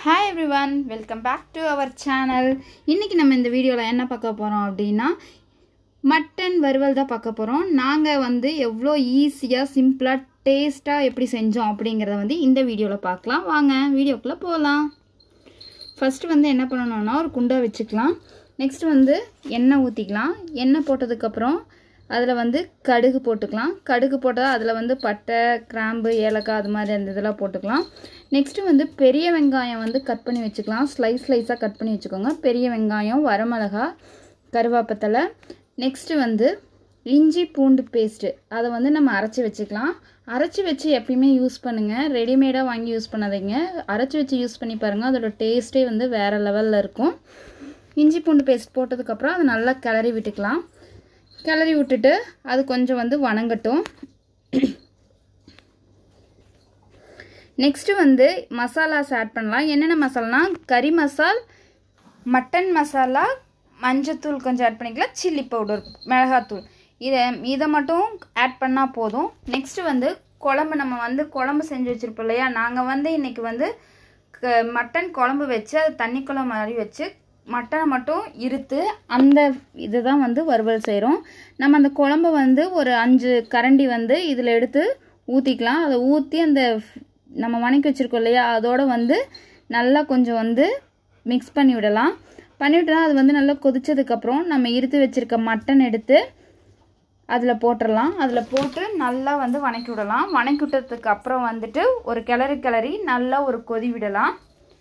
hi everyone welcome back to our channel இன்றைக்கி நம்ம இந்த வீடியோவில் என்ன பார்க்க போகிறோம் அப்படின்னா மட்டன் வறுவல் தான் பார்க்க போகிறோம் நாங்கள் வந்து எவ்வளோ ஈஸியாக சிம்பிளாக டேஸ்ட்டாக எப்படி செஞ்சோம் அப்படிங்கிறத வந்து இந்த வீடியோவில் பார்க்கலாம் வாங்க வீடியோக்குள்ளே போகலாம் ஃபஸ்ட்டு வந்து என்ன பண்ணணும்னா ஒரு குண்டா வச்சுக்கலாம் நெக்ஸ்ட் வந்து எண்ணெய் ஊற்றிக்கலாம் எண்ணெய் போட்டதுக்கப்புறம் அதில் வந்து கடுகு போட்டுக்கலாம் கடுகு போட்டால் அதில் வந்து பட்டை கிராம்பு ஏலக்காய் அது மாதிரி அந்த இதெல்லாம் போட்டுக்கலாம் நெக்ஸ்ட்டு வந்து பெரிய வெங்காயம் வந்து கட் பண்ணி வச்சுக்கலாம் ஸ்லைஸ் ஸ்லைஸாக கட் பண்ணி வச்சுக்கோங்க பெரிய வெங்காயம் வரமிளகா கருவேப்பத்தலை நெக்ஸ்ட்டு வந்து இஞ்சி பூண்டு பேஸ்ட்டு அதை வந்து நம்ம அரைச்சி வச்சுக்கலாம் அரைச்சி வச்சு எப்பயுமே யூஸ் பண்ணுங்கள் ரெடிமேடாக வாங்கி யூஸ் பண்ணாதீங்க அரைச்சி வச்சு யூஸ் பண்ணி பாருங்கள் அதோட டேஸ்ட்டே வந்து வேறு லெவலில் இருக்கும் இஞ்சி பூண்டு பேஸ்ட் போட்டதுக்கப்புறம் அதை நல்லா கிளறி விட்டுக்கலாம் கிளறி விட்டுட்டு அது கொஞ்சம் வந்து வணங்கட்டும் நெக்ஸ்ட்டு வந்து மசாலாஸ் ஆட் பண்ணலாம் என்னென்ன மசாலானா கறி மசால் மட்டன் மசாலா மஞ்சத்தூள் கொஞ்சம் ஆட் பண்ணிக்கலாம் சில்லி பவுடர் மிளகாத்தூள் இதை இதை மட்டும் ஆட் பண்ணால் போதும் நெக்ஸ்ட்டு வந்து குழம்பு நம்ம வந்து குழம்பு செஞ்சு வச்சுருப்போம் இல்லையா நாங்கள் வந்து இன்றைக்கி வந்து க மட்டன் குழம்பு வச்சு அது தண்ணி குழம்பு மாதிரி வச்சு மட்டனை மட்டும் இருத்து அந்த இதை தான் வந்து வறுவல் செய்கிறோம் நம்ம அந்த குழம்பு வந்து ஒரு அஞ்சு கரண்டி வந்து இதில் எடுத்து ஊற்றிக்கலாம் அதை ஊற்றி அந்த நம்ம வணக்கி வச்சுருக்கோம் இல்லையா அதோடு வந்து நல்லா கொஞ்சம் வந்து மிக்ஸ் பண்ணி விடலாம் பண்ணிவிட்டோம்னா அது வந்து நல்லா கொதிச்சதுக்கப்புறம் நம்ம இருத்து வச்சுருக்க மட்டன் எடுத்து அதில் போட்டுடலாம் அதில் போட்டு நல்லா வந்து வணக்கி விடலாம் வணக்கி விட்டதுக்கு அப்புறம் வந்துட்டு ஒரு கிளறி கிளறி நல்லா ஒரு கொதி விடலாம்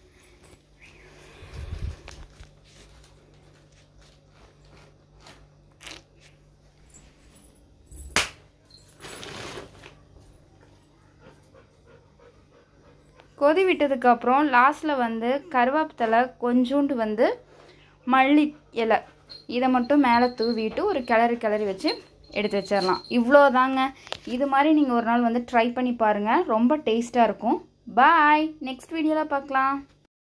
கொதி விட்டதுக்கப்புறம் லாஸ்ட்டில் வந்து கருவேப்பத்தலை கொஞ்சோண்டு வந்து மல்லி இலை இதை மட்டும் மேலே தூவிட்டு ஒரு கிளறி கிளறி வச்சு எடுத்து வச்சிடலாம் இவ்வளோ தாங்க இது மாதிரி நீங்கள் ஒரு நாள் வந்து ட்ரை பண்ணி பாருங்கள் ரொம்ப டேஸ்ட்டாக இருக்கும் பாய் நெக்ஸ்ட் வீடியோவில் பார்க்கலாம்